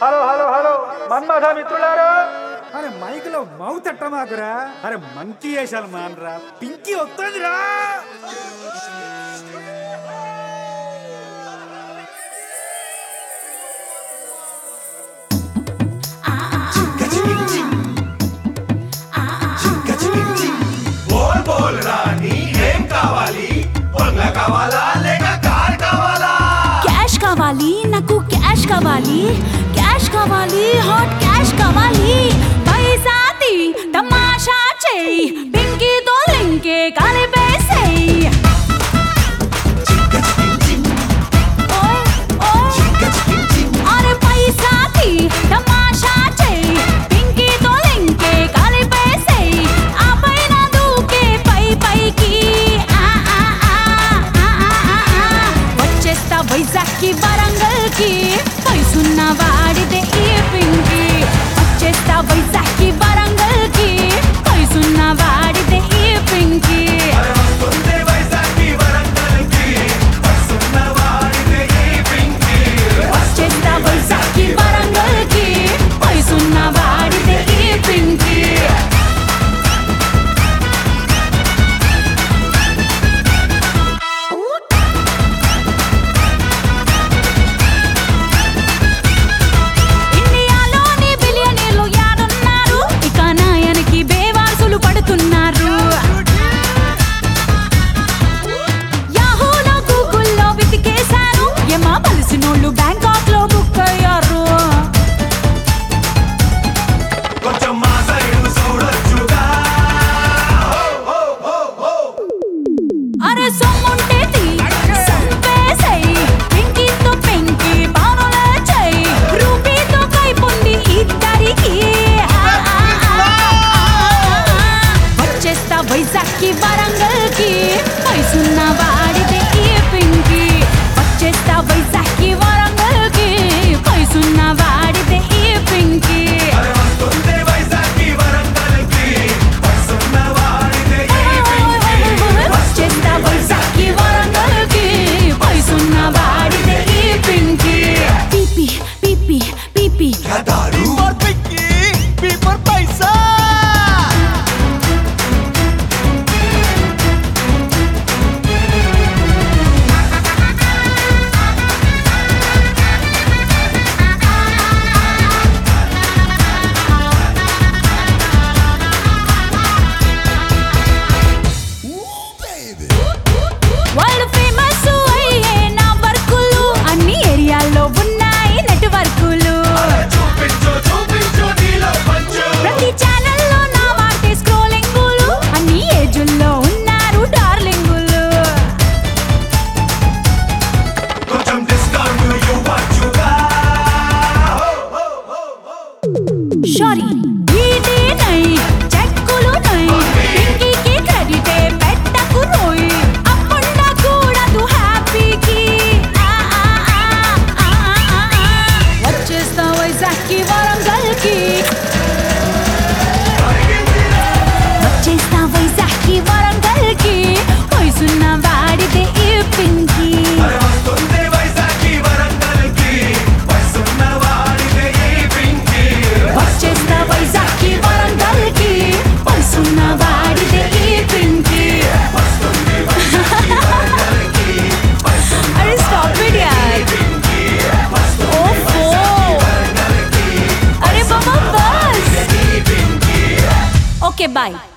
Hello hello hello Manmatha మిత్రులారా అరే mic లో మౌత్ ఎట్టమాకురా అరే మంకీ వేషాలు మానరా పింకీ వస్తుందిరా బోల్ బోల్ రాని ఏం కావాలి బంగ్లా కావాలా లేక కార్ కావాలా క్యాష్ కావాలి నాకు క్యాష్ కావాలి క్యాష్ కావాలి హాట్ క్యాష్ కావాలి పైసా తీ తమాషా చేయి పింకీతో లింకే కలిపేసేయ్ ఓయ్, ఓయ్. అరే పైసా తీ తమాషా చేయి పింకీతో లింకే కలిపేసేయ్ ఆ పైన దూకే పై పైకి ఆ ఆ ఆ ఆ ఆ ఆ ఆ. వచ్చేస్తా వైజాగ్కి వరంగల్కి పైసున్న వాడితే ఈ పింకి వచ్చేస్తా వైజాగ్కి వరంగల్కి పైసున్న వాడితే ఈ పింకి అరే వస్తుంది వైజాగ్కి వరంగల్కి వస్తున్న వాడితే ఈ పింకీ వచ్చేస్తా వైజాగ్కి వరంగల్కి పైసున్న వాడితే ఈ పింకి ఇండియాలోని బిలియనీర్లు యాడున్నారు ఇక నాయనకి బేవాసులు పడుతున్నారు యాహూలో గూగుల్లో వెతికేశారు ఏమా పలిసినోళ్ళు బ్యాంకాక్ లో బుక్ అయ్యారు కొంచెం మా సైడ్ చూడొచ్చుగా అరే సొమ్ముంటే తీ, సంపేసేయ్. పింకీతో పెంకి బాణులే చెయ్. రూపీతో కైపుంది ఇద్దరికి. ఆ, ఆ, ఆ, ఆ. వచ్చేస్తా వైజాగ్కి వరంగల్కి పైసున్న వాడితే ఈ పింకి వచ్చేస్తా వైజాగ్కి వరంగల్కి పైసున్న వాడితే ఈ పింకి అరే వస్తుంది వైజాగ్కి వరంగల్కి వస్తున్న వాడితే ఈ పింకీ వచ్చేస్తా వైజాగ్కి వరంగల్కి పైసున్న వాడితే ఈ పింకి పీపీ పీపీ పీపీ దారు వరల్డ్ ఫేమస్ అయ్యే నా వర్కులు అన్ని ఏరియాల్లో ఉన్నాయి నెట్వర్కులు చూపించు చూపించు నీలో పంచు ప్రతి ఛానల్లో నా వాటే స్క్రోలింగులు అన్ని ఏజుల్లో ఉన్నారు డార్లింగులు కొంచెం డిస్కౌంట్ ఇవ్వచ్చుగా సారీ ఇది నై చెక్కులు నై పింకీకి క్రెడిటే పెట్టకు రోయ్ అప్పుండా కూడదు హ్యాపీకి ఆ ఆ ఆ ఆ ఆ ఆ. వచ్చేస్తా వైజాగ్కి వరంగల్కి వచ్చేస్తా వైజాగ్కి వరంగల్కి వయసున్న వాడితే ఈ పింకి అరే వస్తుంది వైజాగ్కి వరంగల్కి వస్తున్న వాడితే ఈ పింకీ వచ్చేస్తా వైజాగ్కి వరంగల్కి వయసున్న వాడితే ఈ పింకి అరే స్టాప్ ఇట్ యార్ ఓఫో అరే బాబా బస్ ఓకే బాయ్